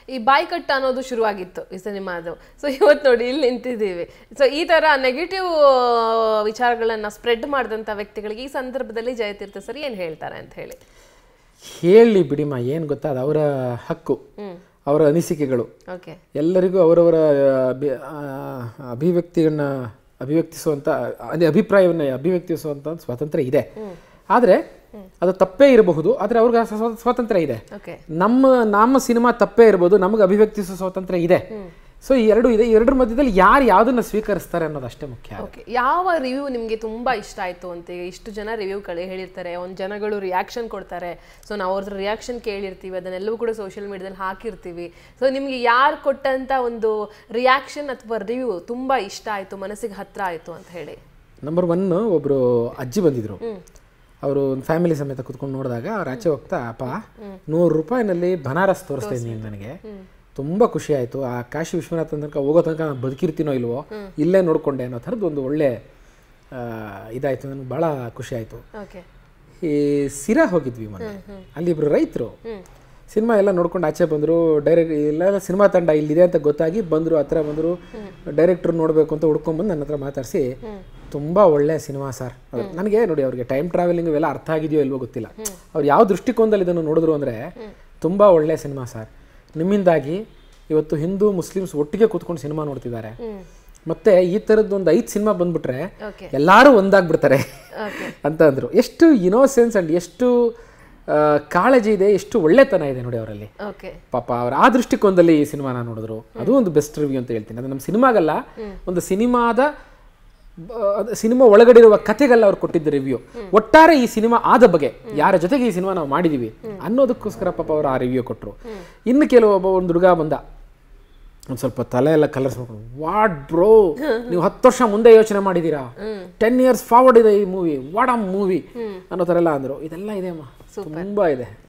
ಈ ಬಾಯ್ಕಟ್ ಅನ್ನೋದು ಶುರುವಾಗಿತ್ತು ಈ ಸಿನಿಮಾದು ಸೊ ಇವತ್ತು ನೋಡಿ ಇಲ್ಲಿ ನಿಂತಿದ್ದೀವಿ ಸೊ ಈ ತರ ನೆಗೆಟಿವ್ ವಿಚಾರಗಳನ್ನ ಸ್ಪ್ರೆಡ್ ಮಾಡಿದಂಥ ವ್ಯಕ್ತಿಗಳಿಗೆ ಈ ಸಂದರ್ಭದಲ್ಲಿ ಜಯತೀರ್ಥ ಸರ್ ಏನ್ ಹೇಳ್ತಾರೆ ಅಂತ ಹೇಳಿ ಹೇಳಿ ಬಿಡಿಮ್ಮ ಏನು ಗೊತ್ತಾ ಅದು ಅವರ ಹಕ್ಕು ಅವರ ಅನಿಸಿಕೆಗಳು ಓಕೆ ಎಲ್ಲರಿಗೂ ಅವರವರ ಅಭಿ- ಆ, ಅಭಿವ್ಯಕ್ತಿಗಳನ್ನ ಅಭಿವ್ಯಕ್ತಿಸುವಂಥ ಅದೇ ಅಭಿಪ್ರಾಯವನ್ನು ಅಭಿವ್ಯಕ್ತಿಸುವಂಥ ಸ್ವಾತಂತ್ರ್ಯ ಇದೆ ಆದರೆ ಅದು ತಪ್ಪೇ ಇರಬಹುದು ಆದರೆ ಅವ್ರಿಗೆ ಆ ಸ್ವ- ಸ್ವಾತಂತ್ರ್ಯ ಇದೆ ಓಕೆ ನಮ್ಮ ನಮ್ಮ ಸಿನಿಮಾ ತಪ್ಪೇ ಇರ್ಬೋದು ನಮಗೆ ಅಭಿವ್ಯಕ್ತಿಸುವ ಸ್ವಾತಂತ್ರ್ಯ ಇದೆ ಸೊ ಈ ಎರಡು ಇದೆ ಈ ಎರಡರ ಮಧ್ಯದಲ್ಲಿ ಯಾರು ಯಾವುದನ್ನ ಸ್ವೀಕರಿಸ್ತಾರೆ ಅನ್ನೋದು ಅಷ್ಟೇ ಮುಖ್ಯ ಓಕೆ ಯಾವ ರಿವ್ಯೂ ನಿಮಗೆ ತುಂಬಾ ಇಷ್ಟ ಆಯ್ತು ಅಂತ ಈಗ ಇಷ್ಟು ಜನ ರಿವ್ಯೂ ಕಡೆ ಹೇಳಿರ್ತಾರೆ ಒಂದು ಜನಗಳು ರಿಯಾಕ್ಷನ್ ಕೊಡ್ತಾರೆ ಸೊ ನಾವು ಅವ್ರದ್ದು ರಿಯಾಕ್ಷನ್ ಕೇಳಿರ್ತೀವಿ ಅದನ್ನೆಲ್ಲವೂ ಕೂಡ ಸೋಷಿಯಲ್ ಮೀಡಿಯಾದಲ್ಲಿ ಹಾಕಿರ್ತೀವಿ ಸೊ ನಿಮಗೆ ಯಾರು ಕೊಟ್ಟಂತ ಒಂದು ರಿಯಾಕ್ಷನ್ ಅಥವಾ ರಿವ್ಯೂ ತುಂಬಾ ಇಷ್ಟ ಆಯ್ತು ಮನಸ್ಸಿಗೆ ಹತ್ರ ಆಯ್ತು ಅಂತ ಹೇಳಿ ನಂಬರ್ ಒನ್ ಒಬ್ಬರು ಅಜ್ಜಿ ಬಂದಿದ್ರು ಅವರು ಒಂದು ಫ್ಯಾಮಿಲಿ ಸಮೇತ ಕುತ್ಕೊಂಡು ನೋಡಿದಾಗ ಅವ್ರು ಆಚೆ ಹೋಗ್ತಾ ಅಪ್ಪ ನೂರು ರೂಪಾಯಿನಲ್ಲಿ ಬನಾರಸ್ ತೋರಿಸ್ತಾ ಇದ್ದೀನಿ ನನಗೆ ತುಂಬ ಖುಷಿ ಆಯಿತು ಆ ಕಾಶಿ ವಿಶ್ವನಾಥ್ ತನಕ ಹೋಗೋ ತನಕ ನಾನು ಬದುಕಿರ್ತೀನೋ ಇಲ್ವೋ ಇಲ್ಲೇ ನೋಡಿಕೊಂಡೆ ಅನ್ನೋ ಥರದ್ದು ಒಂದು ಒಳ್ಳೆ ಆ, ಇದಾಯಿತು ನನಗೆ ಭಾಳ ಖುಷಿ ಆಯಿತು ಓಕೆ ಈ ಸಿರಾ ಹೋಗಿದ್ವಿ ಮೊನ್ನೆ ಅಲ್ಲಿ ಇಬ್ರು ರೈತರು ಸಿನಿಮಾ ಎಲ್ಲ ನೋಡ್ಕೊಂಡು ಆಚೆ ಬಂದರು ಡೈರೆಕ್ಟ್ ಇಲ್ಲ ಸಿನಿಮಾ ತಂಡ ಇಲ್ಲಿದೆ ಅಂತ ಗೊತ್ತಾಗಿ ಬಂದರು ಹತ್ರ ಬಂದರು ಡೈರೆಕ್ಟ್ರ್ ನೋಡಬೇಕು ಅಂತ ಹುಡ್ಕೊಂಬಂದು ನನ್ನ ಹತ್ರ ಮಾತಾಡಿಸಿ ತುಂಬ ಒಳ್ಳೆ ಸಿನಿಮಾ ಸರ್ ನನಗೆ ನೋಡಿ ಅವ್ರಿಗೆ ಟೈಮ್ ಟ್ರಾವೆಲಿಂಗ್ ಇವೆಲ್ಲ ಅರ್ಥ ಆಗಿದೆಯೋ ಇಲ್ವೋ ಗೊತ್ತಿಲ್ಲ ಅವ್ರು ಯಾವ ದೃಷ್ಟಿಕೋನದಲ್ಲಿ ಇದನ್ನು ನೋಡಿದ್ರು ಅಂದರೆ ತುಂಬ ಒಳ್ಳೆ ಸಿನಿಮಾ ಸರ್ ನಿಮ್ಮಿಂದಾಗಿ ಇವತ್ತು ಹಿಂದೂ ಮುಸ್ಲಿಮ್ಸ್ ಒಟ್ಟಿಗೆ ಕೂತ್ಕೊಂಡು ಸಿನಿಮಾ ನೋಡ್ತಿದ್ದಾರೆ ಮತ್ತೆ ಈ ಥರದ್ದು ಒಂದು ಐದು ಸಿನಿಮಾ ಬಂದ್ಬಿಟ್ರೆ ಓಕೆ ಎಲ್ಲರೂ ಒಂದಾಗ್ಬಿಡ್ತಾರೆ ಓಕೆ ಅಂತ ಅಂದರು ಎಷ್ಟು ಇನೋಸೆನ್ಸ್ ಅಂಡ್ ಎಷ್ಟು ಆ, ಕಾಳಜಿ ಇದೆ ಎಷ್ಟು ಒಳ್ಳೆತನ ಇದೆ ನೋಡಿ ಅವರಲ್ಲಿ ಓಕೆ ಪಾಪ ಅವ್ರು ಆ ದೃಷ್ಟಿಕೋನದಲ್ಲಿ ಈ ಸಿನಿಮಾನ ನೋಡಿದ್ರು ಅದು ಒಂದು ಬೆಸ್ಟ್ ರಿವ್ಯೂ ಅಂತ ಹೇಳ್ತೀನಿ ಅದು ನಮ್ಮ ಸಿನಿಮಾಗಲ್ಲ ಒಂದು ಸಿನಿಮಾದ ಸಿನಿಮಾ ಒಳಗಡೆ ಇರುವ ಕಥೆಗೆಲ್ಲ ಅವ್ರು ಕೊಟ್ಟಿದ್ದ ರಿವ್ಯೂ ಒಟ್ಟಾರೆ ಈ ಸಿನಿಮಾ ಆದ ಬಗ್ಗೆ ಯಾರ ಜೊತೆಗೆ ಈ ಸಿನಿಮಾ ನಾವು ಮಾಡಿದೀವಿ ಅನ್ನೋದಕ್ಕೋಸ್ಕರ ಪಾಪ ಅವರು ಆ ರಿವ್ಯೂ ಕೊಟ್ಟರು ಇನ್ನು ಕೆಲವೊಬ್ಬ ಒಂದು ಹುಡುಗ ಬಂದ ಒಂದು ಸ್ವಲ್ಪ ತಲೆ ಎಲ್ಲ ಕಲರ್ಸ್ ಮಾಡ್ಕೊಂಡು ವಾಟ್ ಬ್ರೋ ನೀವು ಹತ್ತು ವರ್ಷ ಮುಂದೆ ಯೋಚನೆ ಮಾಡಿದ್ದೀರಾ ಟೆನ್ ಇಯರ್ಸ್ ಫಾರ್ವರ್ಡ್ ಇದೆ ಈ ಮೂವಿ ವಾಟ್ ಆ ಮೂವಿ ಅನ್ನೋ ಥರ ಎಲ್ಲ ಅಂದರು ಇದೆಲ್ಲ ಇದೆ ಅಮ್ಮ ತುಂಬ ಇದೆ